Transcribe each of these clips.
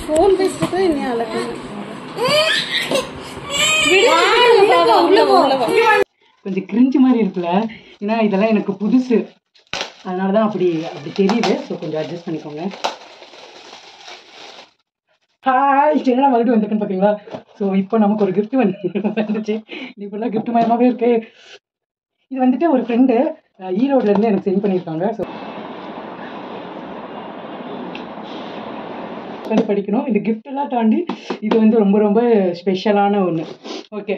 Phone ಬೇಯಿಸ್ಬಿಟ್ರೆ ಇನ್ನೇ ಅಲಕ್ಕಲ್ಲ உள்ள போ உள்ள போ கொஞ்சம் கிரிஞ்சு மாதிரி இருக்குல்ல ஏன்னா இதெல்லாம் எனக்கு புதுசு அதனால தான் அப்படி அப்படி தெரியுது ஸோ கொஞ்சம் அட்ஜஸ்ட் பண்ணிக்கோங்க ஹாய் என்னடா மறுபடியும் வந்திருக்குன்னு பார்த்தீங்களா ஸோ இப்போ நமக்கு ஒரு gift வந்து வந்துச்சு இப்போல்லாம் gift மயமாகவே இருக்கு இது வந்துட்டு ஒரு ஃப்ரெண்டு ஈரோட்ல இருந்து எனக்கு சென்ட் பண்ணியிருக்காங்க ஸோ உட்காந்து படிக்கணும் இந்த gift எல்லாம் தாண்டி இது வந்து ரொம்ப ரொம்ப ஸ்பெஷலான ஒன்று ஓகே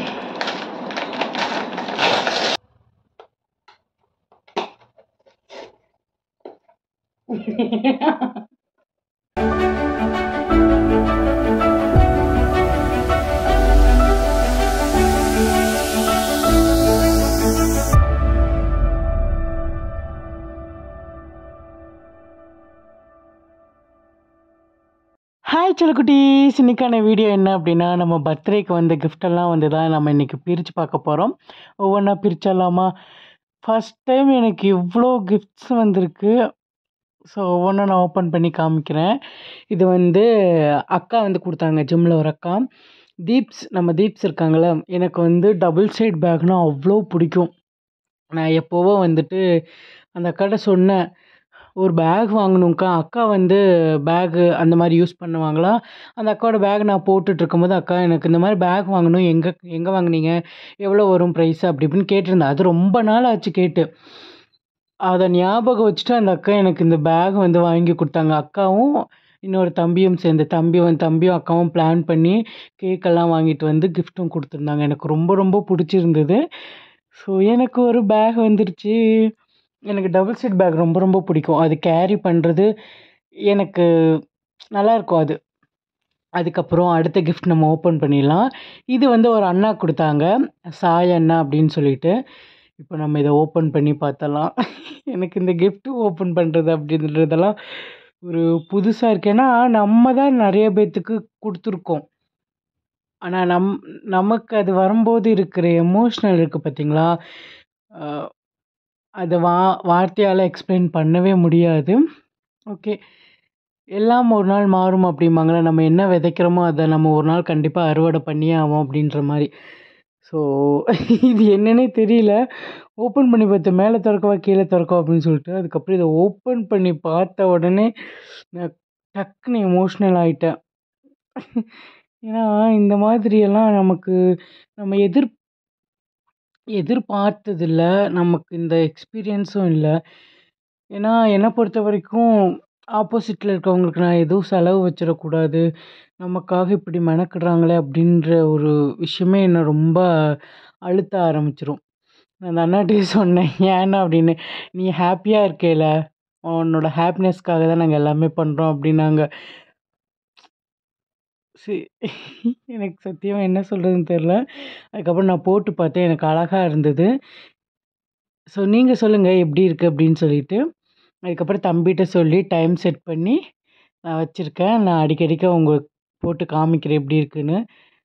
ஹாய் செல்லக்குட்டீஸ் இன்னைக்கான வீடியோ என்ன அப்படின்னா நம்ம பர்த்டேக்கு வந்த gift எல்லாம் வந்து தான் நம்ம இன்னைக்கு பிரித்து பார்க்க போகிறோம் ஒவ்வொன்றா பிரிச்சிடலாமா ஃபர்ஸ்ட் டைம் எனக்கு இவ்வளோ கிஃப்ட்ஸ் வந்திருக்கு ஸோ ஒவ்வொன்றும் நான் ஓப்பன் பண்ணி காமிக்கிறேன் இது வந்து அக்கா வந்து கொடுத்தாங்க ஜிம்மில் ஒரு அக்கா தீப்ஸ் நம்ம தீப்ஸ் இருக்காங்களே எனக்கு வந்து டபுள் சைட் பேக்னால் அவ்வளோ பிடிக்கும் நான் எப்போவோ வந்துட்டு அந்த அக்காட்ட சொன்னேன் ஒரு பேக் வாங்கணும்க்கா அக்கா வந்து பேகு அந்த மாதிரி யூஸ் பண்ணுவாங்களா அந்த அக்காவோட பேக் நான் போட்டுட்டு இருக்கும்போது அக்கா எனக்கு இந்த மாதிரி பேக் வாங்கணும் எங்கே எங்கே வாங்குனீங்க எவ்வளோ வரும் ப்ரைஸ் அப்படி இப்படின்னு கேட்டிருந்தேன் அது ரொம்ப நாள் ஆச்சு கேட்டு அதை ஞாபகம் வச்சுட்டு அந்த அக்கா எனக்கு இந்த பேக் வந்து வாங்கி கொடுத்தாங்க அக்காவும் இன்னொரு தம்பியும் சேர்ந்து தம்பி வந்து தம்பியும் அக்காவும் பிளான் பண்ணி கேக்கெல்லாம் வாங்கிட்டு வந்து கிஃப்ட்டும் கொடுத்துருந்தாங்க எனக்கு ரொம்ப ரொம்ப பிடிச்சிருந்தது ஸோ எனக்கு ஒரு பேக் வந்துருச்சு எனக்கு டபுள் சீட் பேக் ரொம்ப ரொம்ப பிடிக்கும் அது கேரி பண்ணுறது எனக்கு நல்லா இருக்கும் அது அதுக்கப்புறம் அடுத்த கிஃப்ட் நம்ம ஓப்பன் பண்ணிடலாம் இது வந்து ஒரு அண்ணா கொடுத்தாங்க சாய் அண்ணா அப்படின்னு சொல்லிட்டு இப்போ நம்ம இதை ஓப்பன் பண்ணி பார்த்தலாம் எனக்கு இந்த gift ஓப்பன் பண்ணுறது அப்படின்றதெல்லாம் ஒரு புதுசாக இருக்கு ஏன்னா நம்ம தான் நிறைய பேர்த்துக்கு கொடுத்துருக்கோம் ஆனால் நம் நமக்கு அது வரும்போது இருக்கிற எமோஷ்னல் இருக்குது பார்த்தீங்களா அஹ் அதை வா வார்த்தையால் எக்ஸ்பிளைன் பண்ணவே முடியாது ஓகே எல்லாம் ஒரு நாள் மாறும் அப்படிம்பாங்களே நம்ம என்ன விதைக்கிறோமோ அதை நம்ம ஒரு நாள் கண்டிப்பாக அறுவடை பண்ணியே ஆகும் அப்படின்ற மாதிரி ஸோ இது என்னன்னே தெரியல ஓப்பன் பண்ணி பார்த்தேன் மேலே திறக்கவா கீழே திறக்கவா அப்படின்னு சொல்லிட்டு அதுக்கப்புறம் இதை ஓப்பன் பண்ணி பார்த்த உடனே நான் டக்குன்னு எமோஷ்னல் ஆயிட்டேன் ஏன்னா இந்த மாதிரியெல்லாம் நமக்கு நம்ம எதிர் எதிர்பார்த்ததில்ல நமக்கு இந்த எக்ஸ்பீரியன்ஸும் இல்லை ஏன்னா என்னை பொறுத்த வரைக்கும் ஆப்போசிட்டில் இருக்கவங்களுக்கு நான் எதுவும் செலவு வச்சிடக்கூடாது நமக்காக இப்படி மெனக்கிடுறாங்களே அப்படின்ற ஒரு விஷயமே என்னை ரொம்ப அழுத்த ஆரம்பிச்சிரும் நான் அந்த அண்ணாட்டையே சொன்னேன் ஏன்னா அப்படின்னு நீ ஹாப்பியாக இருக்கேல உன்னோட ஹாப்பினஸ்க்காக தான் நாங்கள் எல்லாமே பண்ணுறோம் அப்படின்னாங்க சரி எனக்கு சத்தியமாக என்ன சொல்கிறதுன்னு தெரில அதுக்கப்புறம் நான் போட்டு பார்த்தேன் எனக்கு அழகாக இருந்தது ஸோ நீங்கள் சொல்லுங்கள் எப்படி இருக்குது அப்படின்னு சொல்லிட்டு அதுக்கப்புறம் தம்பிகிட்ட சொல்லி டைம் செட் பண்ணி நான் வச்சுருக்கேன் நான் அடிக்கடிக்க உங்களுக்கு போட்டு காமிக்கிறேன் எப்படி இருக்குன்னு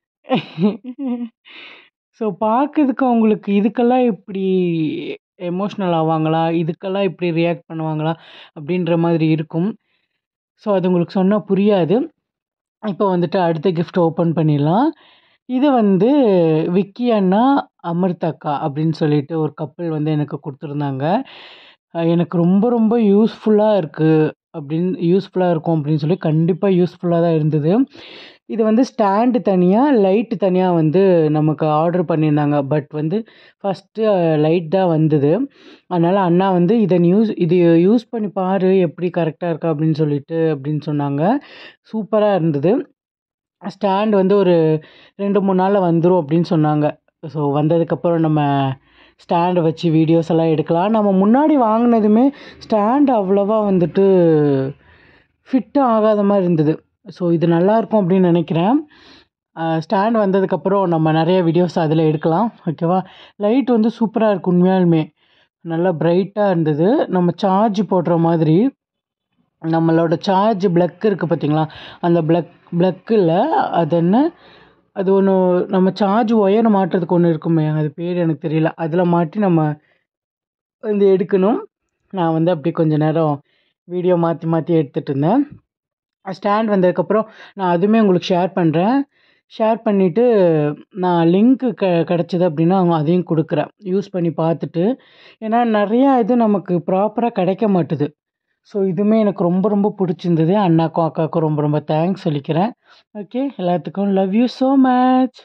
ஸோ பார்க்கறதுக்கு அவங்களுக்கு இதுக்கெல்லாம் இப்படி எமோஷ்னல் ஆவாங்களா இதுக்கெல்லாம் இப்படி ரியாக்ட் பண்ணுவாங்களா அப்படின்ற மாதிரி இருக்கும் ஸோ அது உங்களுக்கு சொன்னால் புரியாது இப்போ வந்துட்டு அடுத்த கிஃப்ட் ஓப்பன் பண்ணிடலாம் இது வந்து விக்கி அண்ணா அமிர்த் அக்கா அப்படின்னு சொல்லிட்டு ஒரு கப்பல் வந்து எனக்கு கொடுத்துருந்தாங்க அஹ் எனக்கு ரொம்ப ரொம்ப யூஸ்ஃபுல்லாக இருக்குது அப்படின்னு யூஸ்ஃபுல்லாக இருக்கும் அப்படின்னு சொல்லி கண்டிப்பாக யூஸ்ஃபுல்லாக தான் இருந்தது இது வந்து ஸ்டாண்டு தனியாக லைட்டு தனியாக வந்து நமக்கு ஆர்டர் பண்ணியிருந்தாங்க பட் வந்து ஃபஸ்ட்டு லைட் தான் வந்தது அதனால் அண்ணா வந்து இதை யூஸ் இது யூஸ் பண்ணி பாரு எப்படி கரெக்டாக இருக்கா அப்படின்னு சொல்லிட்டு அப்படின்னு சொன்னாங்க சூப்பராக இருந்தது ஸ்டாண்ட் வந்து ஒரு ரெண்டு மூணு நாளில் வந்துடும் அப்படின்னு சொன்னாங்க ஸோ வந்ததுக்கப்புறம் நம்ம ஸ்டாண்டை வச்சு வீடியோஸ் எல்லாம் எடுக்கலாம் நம்ம முன்னாடி வாங்கினதுமே ஸ்டாண்ட் அவ்வளோவா வந்துட்டு ஃபிட்டு ஆகாத மாதிரி இருந்தது ஸோ இது நல்லாயிருக்கும் அப்படின்னு நினைக்கிறேன் ஸ்டாண்ட் வந்ததுக்கப்புறம் நம்ம நிறைய வீடியோஸ் அதில் எடுக்கலாம் ஓகேவா லைட் வந்து சூப்பராக இருக்கு உண்மையாலுமே நல்லா பிரைட்டாக இருந்தது நம்ம சார்ஜ் போடுற மாதிரி நம்மளோட சார்ஜ் பிளக் இருக்குது பார்த்தீங்களா அந்த பிளக் பிளக்கில் அது என்ன அது ஒன்று நம்ம சார்ஜ் ஒயர் மாட்டுறதுக்கு ஒன்று இருக்குமே அது பேர் எனக்கு தெரியல அதில் மாட்டி நம்ம வந்து எடுக்கணும் நான் வந்து அப்படி கொஞ்ச நேரம் வீடியோ மாற்றி மாற்றி எடுத்துகிட்டு இருந்தேன் ஸ்டாண்ட் வந்ததுக்கப்புறம் நான் அதுவுமே உங்களுக்கு ஷேர் பண்ணுறேன் ஷேர் பண்ணிவிட்டு நான் லிங்க்கு க கிடச்சிது அப்படின்னா அவங்க அதையும் கொடுக்குறேன் யூஸ் பண்ணி பார்த்துட்டு ஏன்னா நிறையா இது நமக்கு ப்ராப்பராக கிடைக்க மாட்டுது ஸோ இதுவுமே எனக்கு ரொம்ப ரொம்ப பிடிச்சிருந்தது அண்ணாக்கும் அக்காவுக்கும் ரொம்ப ரொம்ப தேங்க்ஸ் சொல்லிக்கிறேன் ஓகே எல்லாத்துக்கும் love you so much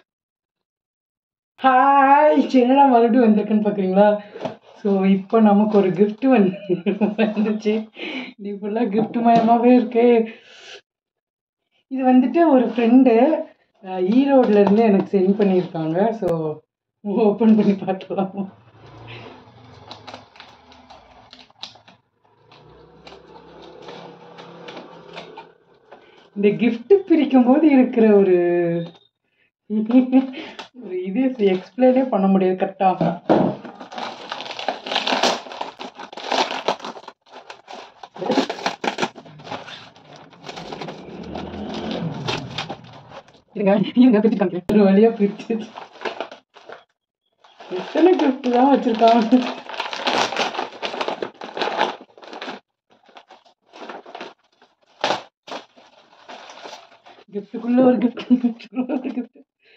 hi சின்னடா மறுபடியும் வந்திருக்குன்னு பார்க்குறீங்களா ஸோ இப்போ நமக்கு ஒரு gift வந்து வந்துச்சு இது ஃபுல்லாக gift மயமாகவே இருக்கு இது வந்துட்டு ஒரு ஃப்ரெண்டு ஈரோட்லேருந்து எனக்கு சென்ட் பண்ணியிருக்காங்க ஸோ ஓப்பன் பண்ணி பார்க்கலாம் இந்த gift பிரிக்கும் போது இருக்கிற ஒரு ஒரு இது எக்ஸ்பிளைனே பண்ண முடியாது கரெக்டாக இருங்க இருங்க பிரிச்சுக்காங்க ஒரு வழியா பிரிச்சு எத்தனை gift தான் வச்சிருக்காங்க கிஃப்ட்டுக்குள்ள ஒரு கிஃப்ட் கிஃப்ட்டுக்குள்ள ஒரு கிஃப்ட்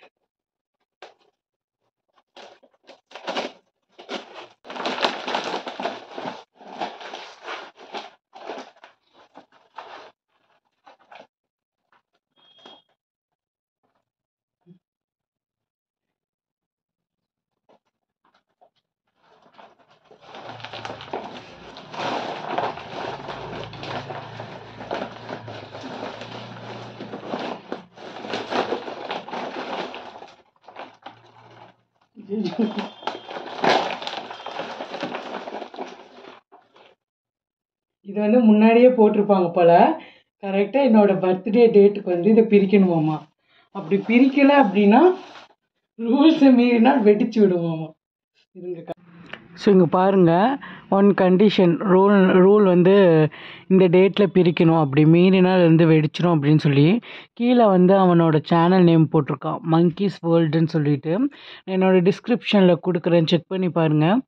இது வந்து முன்னாடியே போட்டிருப்பாங்க போல கரெக்டாக என்னோட பர்த்டே டேட்டுக்கு வந்து இதை பிரிக்கணுமாம்மா அப்படி பிரிக்கல அப்படின்னா ரூல்ஸை மீறினா வெடிச்சு விடுவோமா இருங்க ஸோ இங்கே பாருங்கள் ஒன் கண்டிஷன் ரூல் ரூல் வந்து இந்த டேட்டில் பிரிக்கணும் அப்படி மீறினால் வந்து வெடிச்சிடும் அப்படின்னு சொல்லி கீழே வந்து அவனோட சேனல் நேம் போட்டிருக்கான் மங்கீஸ் வேர்ல்டுன்னு சொல்லிட்டு என்னோட டிஸ்கிரிப்ஷனில் கொடுக்குறேன் செக் பண்ணி பாருங்கள்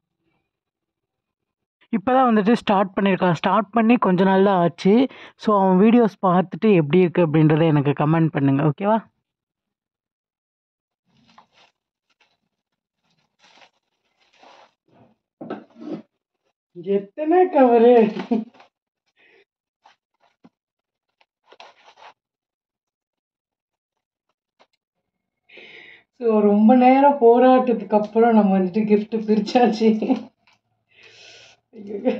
இப்போ தான் வந்துட்டு ஸ்டார்ட் பண்ணியிருக்கான் ஸ்டார்ட் பண்ணி கொஞ்ச நாள் தான் ஆச்சு ஸோ அவன் வீடியோஸ் பார்த்துட்டு எப்படி இருக்குது அப்படின்றத எனக்கு கமெண்ட் பண்ணுங்கள் ஓகேவா எத்தனை கவரு ஸோ ரொம்ப நேரம் போராட்டத்துக்கு அப்புறம் நம்ம வந்துட்டு gift பிரிச்சாச்சு ஐயோ.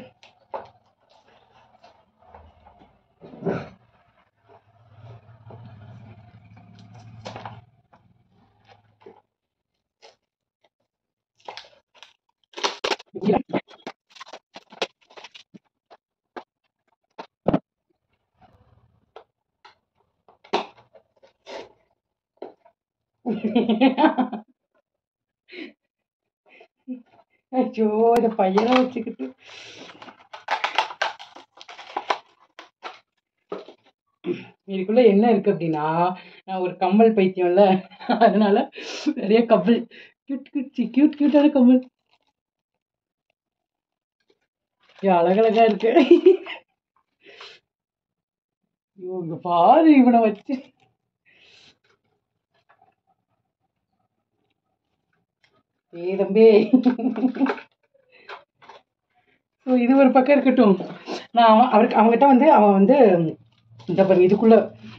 ஐயோ இந்த பையனை வச்சுக்கிட்டு இதுக்குள்ள என்ன இருக்கு அப்படின்னா நான் ஒரு கம்மல் பைத்தியம்ல அதனால நிறைய கம்மல் கியூட் கியூட் கியூட் கியூட்டான கம்மல் ஐயோ, அழகழகா இருக்கு ஐயோ இங்க பாரு இவனை வச்சு ஏய் தம்பி ஸோ இது ஒரு பக்கம் இருக்கட்டும் நான் அவன் அவருக்கு அவங்ககிட்ட வந்து அவன் வந்து இந்த பாருங்க இதுக்குள்ள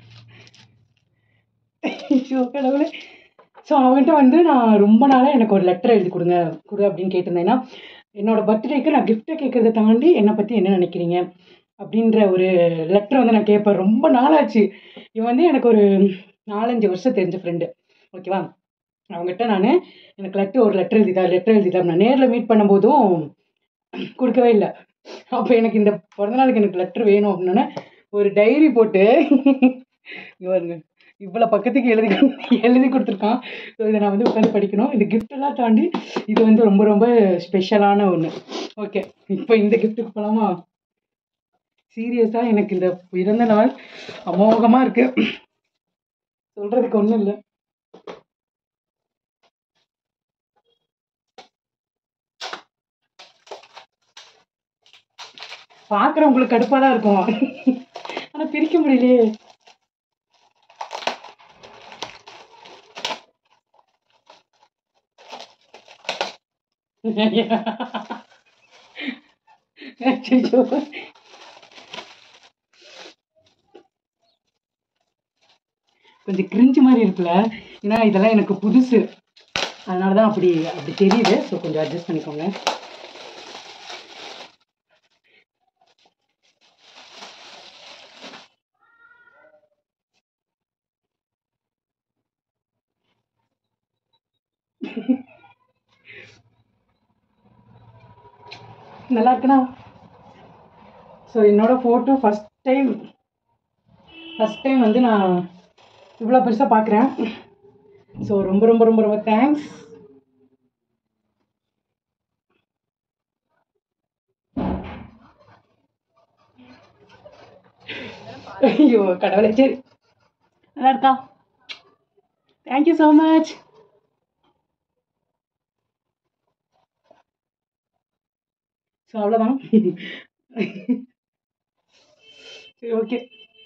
ஐயோ கடவுளே ஸோ அவன்கிட்ட வந்து நான் ரொம்ப நாளாக எனக்கு ஒரு லெட்டர் எழுதி கொடுங்க கொடு அப்படின்னு கேட்டிருந்தேன் ஏன்னா என்னோட பர்த்டேக்கு நான் கிஃப்ட்டை கேட்கறத தாண்டி என்னை பற்றி என்ன நினைக்கிறீங்க அப்படின்ற ஒரு லெட்டர் வந்து நான் கேட்பேன் ரொம்ப நாளாச்சு இவன் வந்து எனக்கு ஒரு நாலஞ்சு வருஷம் தெரிஞ்ச ஃப்ரெண்டு ஓகேவா அவங்ககிட்ட நான் எனக்கு லெட்டர் ஒரு லெட்டர் எழுதிட்டா லெட்டர் எழுதிட்டா நான் நேரில் மீட் பண்ணும்போதும் கொடுக்கவே இல்லை அப்போ எனக்கு இந்த பிறந்த நாளுக்கு எனக்கு லெட்டர் வேணும் அப்படின்னா ஒரு டைரி போட்டு இங்க பாருங்க இவ்வளோ பக்கத்துக்கு எழுதி எழுதி கொடுத்துருக்கான் ஸோ இதை நான் வந்து உட்காந்து படிக்கணும் இந்த gift எல்லாம் தாண்டி இது வந்து ரொம்ப ரொம்ப ஸ்பெஷலான ஒன்று ஓகே இப்போ இந்த கிஃப்ட்டுக்கு போகலாமா சீரியஸாக எனக்கு இந்த பிறந்த நாள் அமோகமாக இருக்கு சொல்கிறதுக்கு ஒன்றும் இல்லை பார்க்குறவங்களுக்கு கடுப்பாக தான் இருக்கும் ஆனா பிரிக்க முடியலையே அச்சச்சோ. கொஞ்சம் கிரிஞ்சு மாதிரி இருக்குல்ல ஏன்னா இதெல்லாம் எனக்கு புதுசு அதனால தான் அப்படி அப்படி தெரியுது ஸோ கொஞ்சம் அட்ஜஸ்ட் பண்ணிக்கோங்க நல்லா இருக்குண்ணா ஸோ என்னோட photo first time first time வந்து நான் இவ்வளோ பெருசாக பார்க்குறேன் ஸோ ரொம்ப ரொம்ப ரொம்ப ரொம்ப தேங்க்ஸ் ஐயோ கடவுளே சரி நல்லா இருக்கா தேங்க்யூ ஸோ மச் ஸோ அவ்வளோதான் சரி ஓகே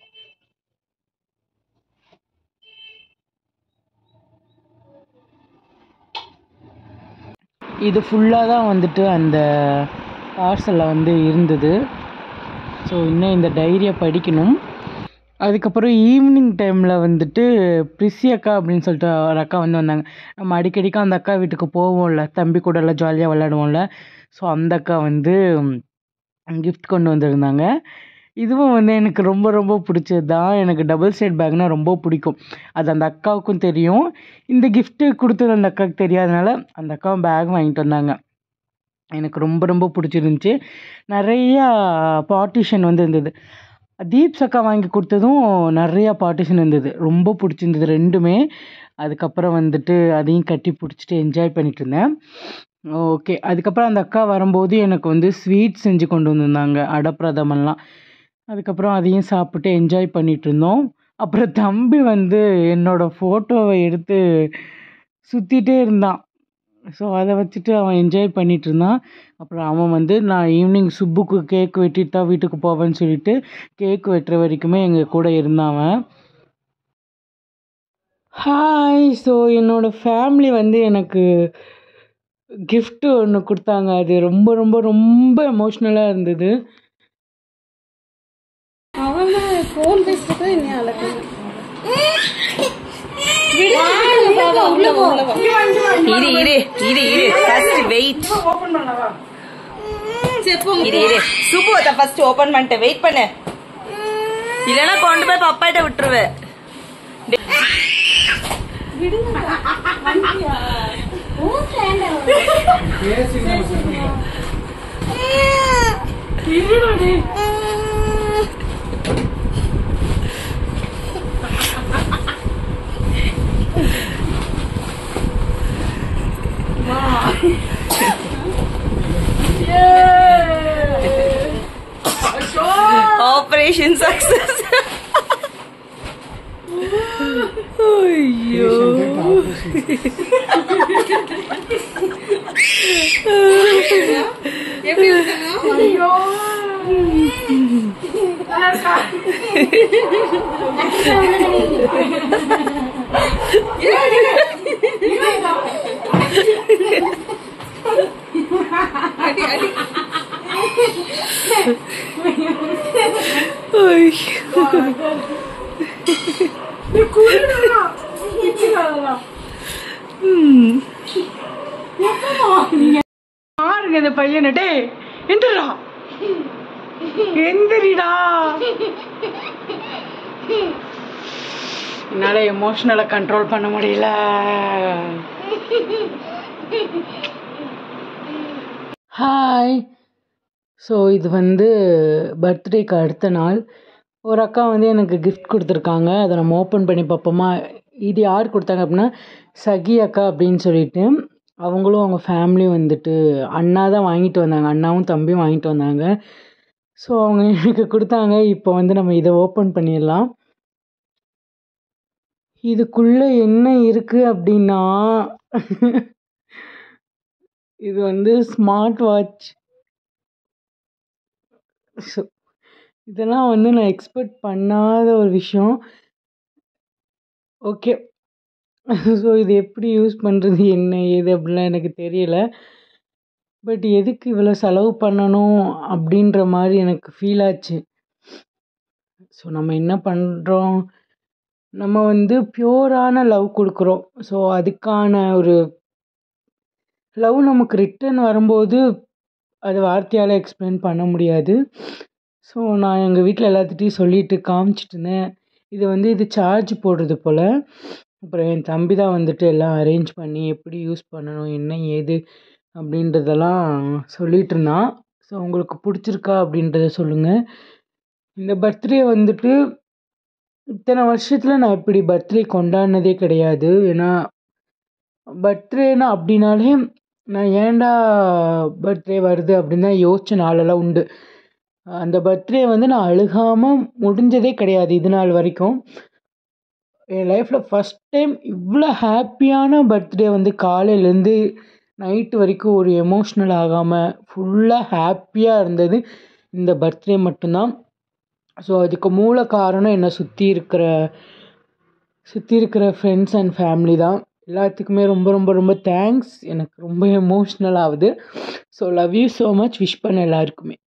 இது ஃபுல்லாக தான் வந்துட்டு அந்த பார்சலில் வந்து இருந்தது ஸோ இன்னும் இந்த டைரியை படிக்கணும் அதுக்கப்புறம் ஈவினிங் டைமில் வந்துட்டு பிரிசி அக்கா அப்படின்னு சொல்லிட்டு ஒரு அக்கா வந்து வந்தாங்க நம்ம அடிக்கடிக்கு அந்த அக்கா வீட்டுக்கு போவோம்ல தம்பி கூட எல்லாம் ஜாலியாக விளையாடுவோம்ல ஸோ அந்த அக்கா வந்து கிஃப்ட் கொண்டு வந்திருந்தாங்க இதுவும் வந்து எனக்கு ரொம்ப ரொம்ப பிடிச்சது தான் எனக்கு டபுள் சைட் பேக்னா ரொம்ப பிடிக்கும் அது அந்த அக்காவுக்கும் தெரியும் இந்த கிஃப்ட்டு கொடுத்தது அந்த அக்காவுக்கு தெரியாதனால அந்த அக்காவும் பேக் வாங்கிட்டு வந்தாங்க எனக்கு ரொம்ப ரொம்ப பிடிச்சிருந்துச்சி நிறையா பார்ட்டிஷன் வந்து இருந்தது தீப்ஸ் அக்கா வாங்கி கொடுத்ததும் நிறையா பார்ட்டிஷன் இருந்தது ரொம்ப பிடிச்சிருந்தது ரெண்டுமே அதுக்கப்புறம் வந்துட்டு அதையும் கட்டி பிடிச்சிட்டு என்ஜாய் பண்ணிட்டு இருந்தேன் ஓகே அதுக்கப்புறம் அந்த அக்கா வரும்போது எனக்கு வந்து ஸ்வீட் செஞ்சு கொண்டு வந்திருந்தாங்க அடப்பிரதமெல்லாம் அதுக்கப்புறம் அதையும் சாப்பிட்டு என்ஜாய் பண்ணிட்டு இருந்தோம் அப்புறம் தம்பி வந்து என்னோட ஃபோட்டோவை எடுத்து சுற்றிட்டே இருந்தான் ஸோ அதை வச்சுட்டு அவன் என்ஜாய் பண்ணிட்டு இருந்தான் அப்புறம் அவன் வந்து நான் ஈவினிங் சுப்புக்கு கேக் வெட்டிட்டு தான் வீட்டுக்கு போவேன்னு சொல்லிட்டு கேக் வெட்டுற வரைக்குமே எங்கள் கூட இருந்தான் அவன் ஹாய் ஸோ என்னோட ஃபேமிலி வந்து எனக்கு gift ஒன்று கொடுத்தாங்க அது ரொம்ப ரொம்ப ரொம்ப எமோஷ்னலாக இருந்தது அவன் ஃபோன் பேசிட்டு நீ அழகணும் உள்ள போ உள்ள போ இரு இரு இரு இரு ஃபர்ஸ்ட் வெயிட் ஓப்பன் பண்ணவா இரு இரு சுப்பு அத ஃபர்ஸ்ட் ஓபன் பண்ணிட்டு வெயிட் பண்ணு இல்லனா கொண்டு போய் பப்பாட்ட விட்டுருவேன் ஆபரேஷன் சக்சஸ் ஐயோ எப்படி இருக்காங்க பாருங்க இந்த பையனை டேய் எந்திரா எந்திரிடா என்னால எமோஷனலை கண்ட்ரோல் பண்ண முடியல ஹாய் ஸோ இது வந்து பர்த்டேக்கு அடுத்த நாள் ஒரு அக்கா வந்து எனக்கு கிஃப்ட் கொடுத்துருக்காங்க அதை நம்ம ஓப்பன் பண்ணி பார்ப்போமா இது யார் கொடுத்தாங்க அப்படின்னா சகி அக்கா அப்படின்னு சொல்லிட்டு அவங்களும் அவங்க ஃபேமிலியும் வந்துட்டு அண்ணா தான் வாங்கிட்டு வந்தாங்க அண்ணாவும் தம்பியும் வாங்கிட்டு வந்தாங்க ஸோ அவங்க எனக்கு கொடுத்தாங்க இப்போ வந்து நம்ம இதை ஓப்பன் பண்ணிடலாம் இதுக்குள்ளே என்ன இருக்குது அப்படின்னா இது வந்து ஸ்மார்ட் வாட்ச் இதெல்லாம் வந்து நான் எக்ஸ்பெக்ட் பண்ணாத ஒரு விஷயம் ஓகே ஸோ இது எப்படி யூஸ் பண்ணுறது என்ன ஏது அப்படிலாம் எனக்கு தெரியல பட் எதுக்கு இவ்வளோ செலவு பண்ணணும் அப்படின்ற மாதிரி எனக்கு ஃபீல் ஆச்சு ஸோ நம்ம என்ன பண்ணுறோம் நம்ம வந்து பியூரான லவ் கொடுக்குறோம் ஸோ அதுக்கான ஒரு லவ் நமக்கு ரிட்டர்ன் வரும்போது அது வார்த்தையால் எக்ஸ்பிளைன் பண்ண முடியாது ஸோ நான் எங்கள் வீட்டில் எல்லாத்துட்டையும் சொல்லிட்டு காமிச்சிட்டு இருந்தேன் இது வந்து இது சார்ஜ் போடுறது போல் அப்புறம் என் தம்பி தான் வந்துட்டு எல்லாம் அரேஞ்ச் பண்ணி எப்படி யூஸ் பண்ணணும் என்ன ஏது அப்படின்றதெல்லாம் சொல்லிட்டு இருந்தான் ஸோ உங்களுக்கு பிடிச்சிருக்கா அப்படின்றத சொல்லுங்கள் இந்த பர்த்டே வந்துட்டு இத்தனை வருஷத்தில் நான் இப்படி பர்த்டே கொண்டாடினதே கிடையாது ஏன்னா பர்த்டேனா அப்படின்னாலே நான் ஏன்டா பர்த்டே வருது அப்படின்னு தான் யோசிச்ச நாளெல்லாம் உண்டு அந்த பர்த்டே வந்து நான் அழுகாமல் முடிஞ்சதே கிடையாது இது நாள் வரைக்கும் என் லைஃப்பில் ஃபஸ்ட் டைம் இவ்வளோ ஹாப்பியான பர்த்டே வந்து காலையிலேருந்து நைட்டு வரைக்கும் ஒரு எமோஷ்னல் ஆகாமல் ஃபுல்லாக ஹாப்பியாக இருந்தது இந்த பர்த்டே மட்டும்தான் ஸோ அதுக்கு மூல காரணம் என்னை சுற்றி இருக்கிற சுற்றி இருக்கிற ஃப்ரெண்ட்ஸ் அண்ட் ஃபேமிலி தான் எல்லாத்துக்குமே ரொம்ப ரொம்ப ரொம்ப தேங்க்ஸ் எனக்கு ரொம்ப எமோஷ்னல் ஆகுது so love you so much wish பண்ண எல்லாருக்குமே